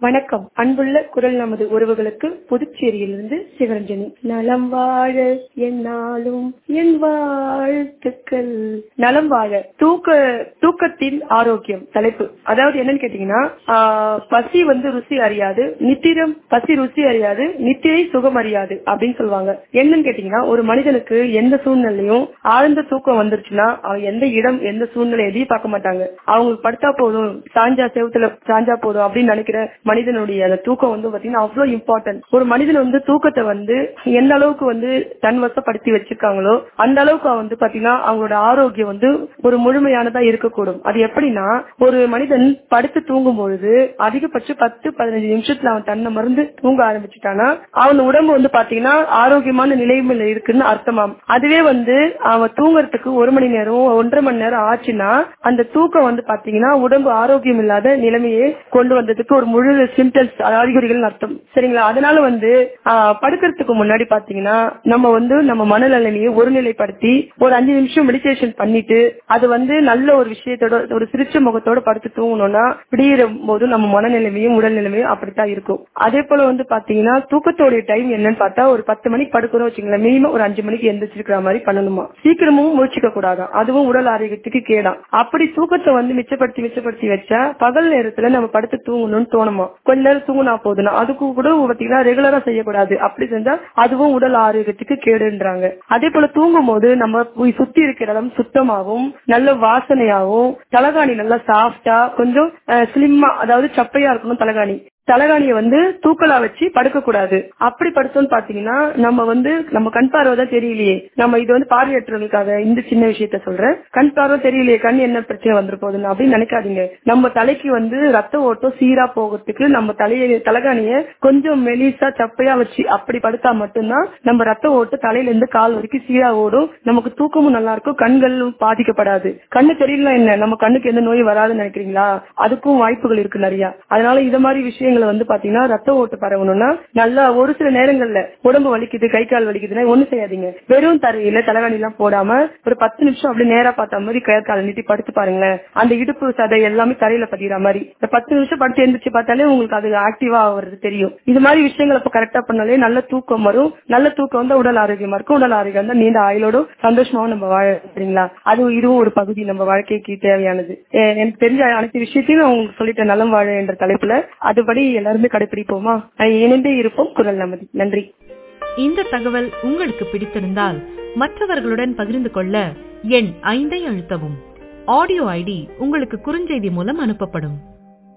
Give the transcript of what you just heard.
வணக்கம் அன்புள்ள குரல் நமது உறவுகளுக்கு புதுச்சேரியிலிருந்து சிவரஞ்சனி நலம் வாழ என்னாலும் என் வாழ்த்துக்கள் நலம் வாழ தூக்க தூக்கத்தின் ஆரோக்கியம் தலைப்பு அதாவது என்னன்னு கேட்டீங்கன்னா ஆஹ், பசி வந்து ருசி அறியாது நித்திரம் பசி ருசி அறியாது நித்திரை சுகம் அறியாது அப்படின்னு சொல்லுவாங்க என்னன்னு கேட்டீங்கன்னா ஒரு மனிதனுக்கு எந்த சூழ்நிலையும் ஆழ்ந்த தூக்கம் வந்துருச்சுன்னா அவன் எந்த இடம் எந்த சூழ்நிலை எதையும் பார்க்க மாட்டாங்க அவங்களுக்கு படுத்தா போதும் சாஞ்சா செவத்துல சாஞ்சா போதும் அப்படின்னு நினைக்கிற மனிதனுடைய அந்த தூக்கம் வந்து பாத்தீங்கன்னா அவ்வளவு இம்பார்ட்டன்ட் ஒரு மனிதன் வந்து தூக்கத்தை வந்து எந்த அளவுக்கு வந்து தன் வசப்படுத்தி வச்சிருக்காங்களோ அந்த அளவுக்கு அவன் வந்து பாத்தீங்கன்னா அவங்களோட ஆரோக்கியம் வந்து ஒரு முழுமையானதா இருக்கக்கூடும் அது எப்படின்னா ஒரு மனிதன் படுத்து தூங்கும் பொழுது அதிகபட்சம் பத்து பதினஞ்சு நிமிஷத்துல அவன் தன்னை மறந்து தூங்க ஆரம்பிச்சுட்டானா அவன் உடம்பு வந்து பாத்தீங்கன்னா ஆரோக்கியமான நிலைமையில இருக்குன்னு அர்த்தமாம் அதுவே வந்து அவன் தூங்குறதுக்கு ஒரு மணி நேரம் ஒன்றரை மணி நேரம் ஆச்சுன்னா அந்த தூக்கம் வந்து பாத்தீங்கன்னா உடம்பு ஆரோக்கியம் இல்லாத நிலைமையை கொண்டு வந்ததுக்கு ஒரு முழு சிம்டம்ஸ் அறிகுறிகள் அர்த்தம் சரிங்களா அதனால வந்து ஆஹ், படுக்கிறதுக்கு முன்னாடி பாத்தீங்கன்னா நம்ம வந்து நம்ம மனநிலைமையை ஒருநிலைப்படுத்தி ஒரு அஞ்சு நிமிஷம் மெடிடேஷன் பண்ணிட்டு அது வந்து நல்ல ஒரு விஷயத்தோட ஒரு சிரிச்ச முகத்தோட படுத்து தூங்கணும்னா விடியிற போது நம்ம மனநிலைமையும் உடல் நிலைமையும் அப்படித்தான் இருக்கும் அதே போல வந்து பாத்தீங்கன்னா தூக்கத்தோடைய டைம் என்னன்னு பார்த்தா ஒரு பத்து மணிக்கு படுக்கிறோம் வச்சுங்களேன் மினிமம் ஒரு அஞ்சு மணிக்கு எந்திரிச்சிருக்கிற மாதிரி பண்ணணுமா சீக்கிரமும் முழிச்சிக்க கூடாதா அதுவும் உடல் ஆரோக்கியத்துக்கு கேடாம் அப்படி தூக்கத்தை வந்து மிச்சப்படுத்தி மிச்சப்படுத்தி வச்சா பகல் நேரத்துல நம்ம படுத்து தூங்கணும்னு தோணுமா கொஞ்ச நேரம் தூங்கினா போதுனா அதுக்கு கூட பாத்தீங்கன்னா ரெகுலரா செய்யக்கூடாது அப்படி செஞ்சா அதுவும் உடல் ஆரோக்கியத்துக்கு கேடுன்றாங்க அதே போல தூங்கும் போது நம்ம போய் சுத்தி இருக்கிற இடம் சுத்தமாகவும் நல்ல வாசனையாகவும் தலகாணி நல்லா சாஃப்டா கொஞ்சம் ஸ்லிம்மா அதாவது சப்பையா இருக்கணும் தலகாணி தலகாணியை வந்து தூக்கலா வச்சு படுக்க கூடாது அப்படி படுத்தோம்னு பாத்தீங்கன்னா நம்ம வந்து நம்ம கண் பார்வை தான் தெரியலையே நம்ம இது வந்து பார்வையற்றவங்களுக்காக இந்த சின்ன விஷயத்த சொல்றேன் கண் பார்வை தெரியலையே கண் என்ன பிரச்சனை வந்துரு போகுதுன்னு அப்படின்னு நினைக்காதீங்க நம்ம தலைக்கு வந்து ரத்த ஓட்டம் சீரா போகிறதுக்கு நம்ம தலைய தலகாணிய கொஞ்சம் மெலிசா சப்பையா வச்சு அப்படி படுத்தா மட்டும்தான் நம்ம ரத்த ஓட்டம் தலையில இருந்து கால் வரைக்கும் சீரா ஓடும் நமக்கு தூக்கமும் நல்லா இருக்கும் கண்களும் பாதிக்கப்படாது கண்ணு தெரியல என்ன நம்ம கண்ணுக்கு எந்த நோய் வராதுன்னு நினைக்கிறீங்களா அதுக்கும் வாய்ப்புகள் இருக்கு நிறைய அதனால இது மாதிரி விஷயங்களை வந்து பாத்தீங்கன்னா ரத்த ஓட்டு பரவணும்னா நல்லா ஒரு சில நேரங்கள்ல உடம்பு வலிக்குது கை கால் வலிக்குதுன்னா ஒண்ணு செய்யாதீங்க வெறும் தரையில தலைகாணி எல்லாம் போடாம ஒரு பத்து நிமிஷம் அப்படி நேரா பார்த்த மாதிரி கை கால் நீட்டி படுத்து பாருங்களேன் அந்த இடுப்பு சதை எல்லாமே தரையில பதிகிற மாதிரி இந்த பத்து நிமிஷம் படுத்து எந்திரிச்சு பார்த்தாலே உங்களுக்கு அது ஆக்டிவா ஆகுறது தெரியும் இது மாதிரி விஷயங்களை இப்ப கரெக்டா பண்ணாலே நல்ல தூக்கம் வரும் நல்ல தூக்கம் வந்து உடல் ஆரோக்கியமா இருக்கும் உடல் ஆரோக்கியம் வந்து நீண்ட ஆயுளோடும் சந்தோஷமாவும் நம்ம வாழ சரிங்களா அது இதுவும் ஒரு பகுதி நம்ம வாழ்க்கைக்கு தேவையானது எ- எனக்கு தெரிஞ்ச அனைத்து விஷயத்தையும் நான் உங்களுக்கு சொல்லிட்டேன் நலம் வாழ என்ற தலைப்புல அதுபடி எல்லாருமே கடைபிடிப்போமா அஹ் இணைந்தே இருப்போம் குரல் நமதி நன்றி இந்த தகவல் உங்களுக்கு பிடித்திருந்தால் மற்றவர்களுடன் பகிர்ந்து கொள்ள எண் ஐந்தை அழுத்தவும் ஆடியோ ஐடி உங்களுக்கு குறுஞ்செய்தி மூலம் அனுப்பப்படும்